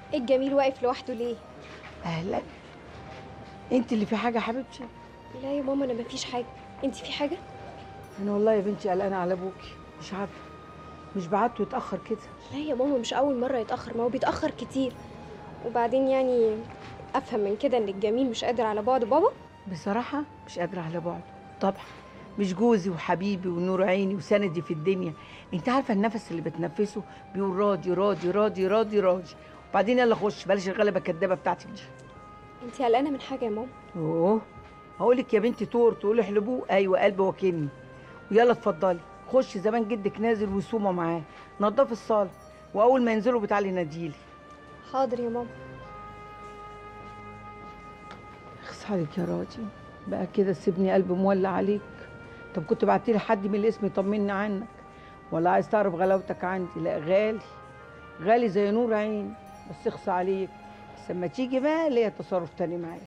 ايه الجميل واقف لوحده ليه اهلا انت اللي في حاجه يا حبيبتي لا يا ماما انا مفيش حاجه انت في حاجه انا والله يا بنتي قلقانه على ابوكي مش عارفه مش بعته يتاخر كده لا يا ماما مش اول مره يتاخر ما هو بيتاخر كتير وبعدين يعني افهم من كده ان الجميل مش قادر على بعد بابا بصراحه مش قادره على بعده طبعا مش جوزي وحبيبي ونور عيني وسندي في الدنيا انت عارفه النفس اللي بتنفسه بيقول راضي راضي راضي راضي راضي وبعدين يلا خش بلاش الغلبه الكدابه بتاعتك دي انت قلقانه من حاجه يا ماما اوه هقول لك يا بنتي تور تقولي احلبوه ايوه قلبي وكني ويلا اتفضلي خش زمان جدك نازل وسومه معاه نضف الصاله واول ما ينزلوا بتعالي ناديلي حاضر يا ماما اخس عليك يا راضي بقى كده سيبني قلبي مولع عليك طب كنت بعتلي حد من الاسم يطمني عنك ولا عايز تعرف غلاوتك عندي لا غالي غالي زي نور عين بس اخص عليك بس لما تيجي بقى ليا تصرف تاني معاك